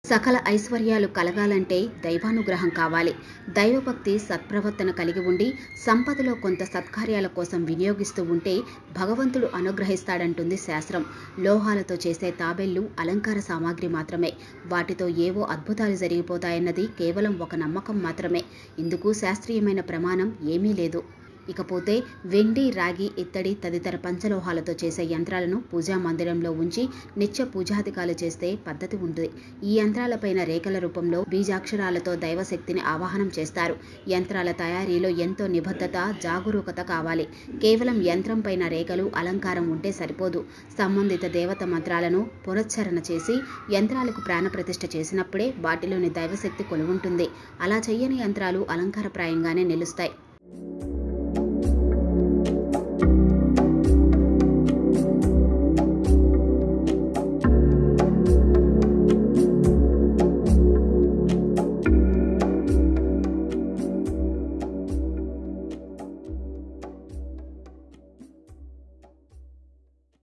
సకల ఐశ్వర్యాలు కలగాలంటే దైవానుగ్రహం కావాలి దైవభక్తి సత్ప్రవర్తన కలిగి ఉండి సంపదలో కొంత సత్కార్యాల కోసం వినియోగిస్తూ ఉంటే భగవంతుడు అనుగ్రహిస్తాడంటుంది శాస్త్రం లోహాలతో చేసే తాబేళ్లు అలంకార సామాగ్రి మాత్రమే వాటితో ఏవో అద్భుతాలు జరిగిపోతాయన్నది కేవలం ఒక నమ్మకం మాత్రమే ఇందుకు శాస్త్రీయమైన ప్రమాణం ఏమీ లేదు ఇకపోతే వెండి రాగి ఇత్తడి తదితర పంచలోహాలతో చేసే యంత్రాలను పూజా మందిరంలో ఉంచి నిత్య పూజాధికాలు చేస్తే పద్ధతి ఉంటుంది ఈ యంత్రాలపైన రేఖల రూపంలో బీజాక్షరాలతో దైవశక్తిని ఆవాహనం చేస్తారు యంత్రాల తయారీలో ఎంతో నిబద్ధత జాగరూకత కావాలి కేవలం యంత్రం పైన రేఖలు అలంకారం ఉంటే సరిపోదు సంబంధిత దేవత మంత్రాలను పునశ్చరణ చేసి యంత్రాలకు ప్రాణప్రతిష్ఠ చేసినప్పుడే వాటిలోని దైవశక్తి కొలువుంటుంది అలా చెయ్యని యంత్రాలు అలంకారప్రాయంగానే నిలుస్తాయి